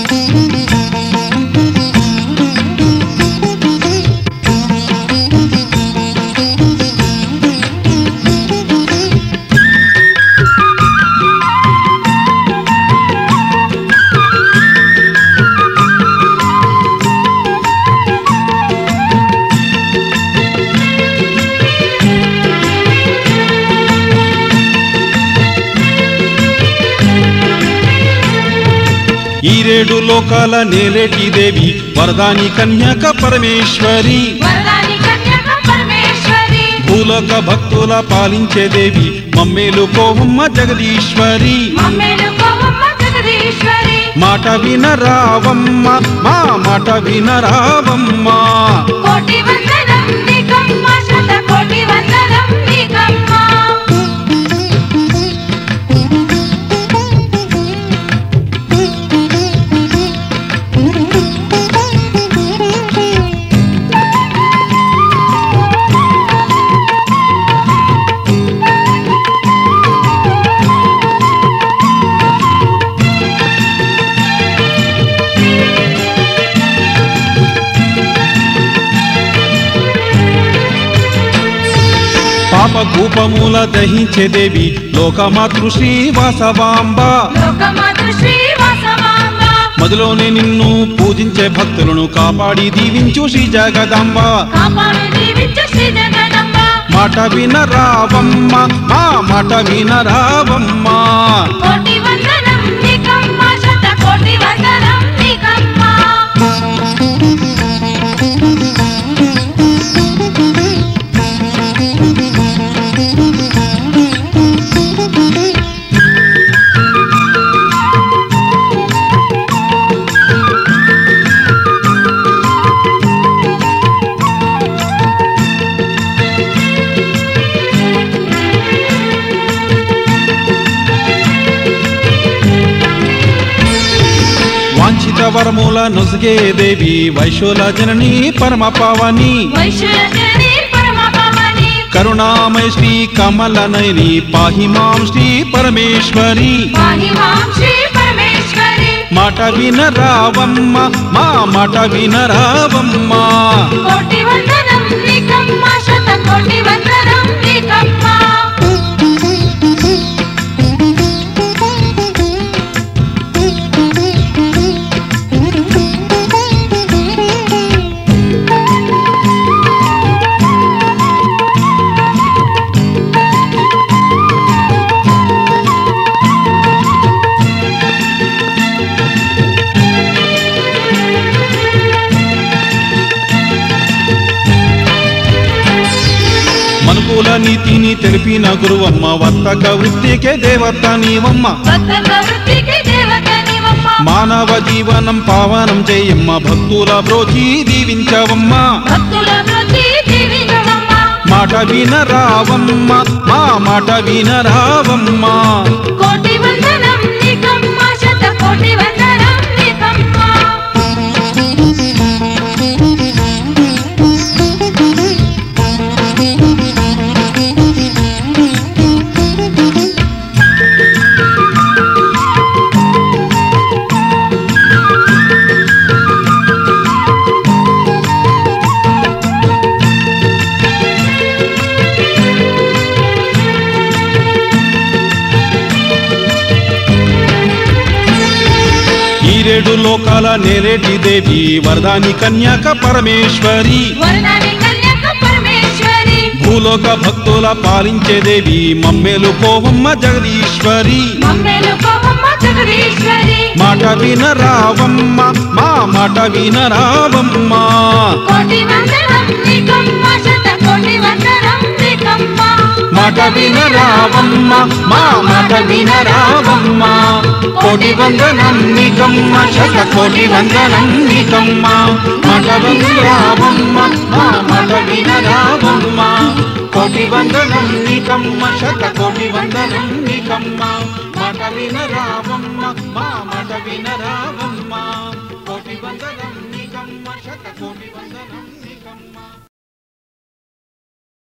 ఈరేడు లోకాల నేలేటి దేవి వరదాని కన్యక పరమేశ్వరి వరదాని కన్యక పరమేశ్వరి భూలోక భక్తుల పాలించే దేవి మమ్మేలు కోహమ్మ జగదీశ్వరి మమ్మేలు కోవమ్మ జగదీశ్వరి మాట వినరావమ్మ మా మాట వినరావమ్మ కోటి వందనం నీకమ్మ శత కోటి వందనం నీకమ్మ పాప కూపమూల దహించే దేవి లోకమాతృ శ్రీ వాసవాంబ లోకమాతృ శ్రీ వాసవాంబ మదిలోనే నిన్ను పూజించే భక్తులను కాపాడి దీవించు శ్రీ జగదాంబ కాపాడు దీవించు శ్రీ జగదంబ మాట వినరావమ్మ మా మాట వినరావమ్మ కోటి వందనం నీకమ్మ శత కోటి వందనం నీకమ్మ వాంఛిత వరముల నొసగే దేవి వైశోల జనని పరమ పావని వైశ్వజని పరమ భవాని కరుణామయ శ్రీ కమలనయని పాహి మాం శ్రీ పరమేశ్వరి పాహి మాం శ్రీ పరమేశ్వరి మాట వినరావమ్మ మా మాట వినరావమ్మ కోటి వందనం నీకమ్మ శత కోటి వందనం నీకమ్మ మనుకుల నీతిని తెలిపిన గురువమ్మ వర్తక వృత్తికే దేవత నీవమ్మ భక్త వృత్తికి దేవత నీవమ్మ మానవ జీవనం పావనం చేయమ్మ భక్తుల బ్రోచి దీవించవమ్మ భక్తుల వృత్తి దీవించవమ్మ మాట వినరావమ్మ మా మాట వినరావమ్మ కోటి వందనం నీకమ్మ శత కోటి వందనం నీకమ్మ ఈరేడు లోకాల నేరేటి దేవి వరదాని కన్యాక పరమేశ్వరి వరదాని కన్యక పరమేశ్వరి భూలోక భక్తుల పాలించే దేవి మమ్మేలు కోవమ్మ జగదీశ్వరి మమ్మేలు కోవమ్మ జగదీశ్వరి మాట వినరావమ్మ మా మాట వినరావమ్మ కోటి వందనం నీకమ్మ శత కోటి వందనం నీకమ్మ మాట వినరావమ్మ మా మాట వినరావమ్మ కోటి వందనం నికమ్మ శత కోటి వందనం నికమ్మ మాట వినరావమ్మ మా మాట వినరావమ్మ కోటి వందనం నికమ్మ శత కోటి వందనం నికమ్మ మాట వినరావమ్మ మా మాట వినరావమ్మ కోటి వందనం నికమ్మ శత కోటి వందనం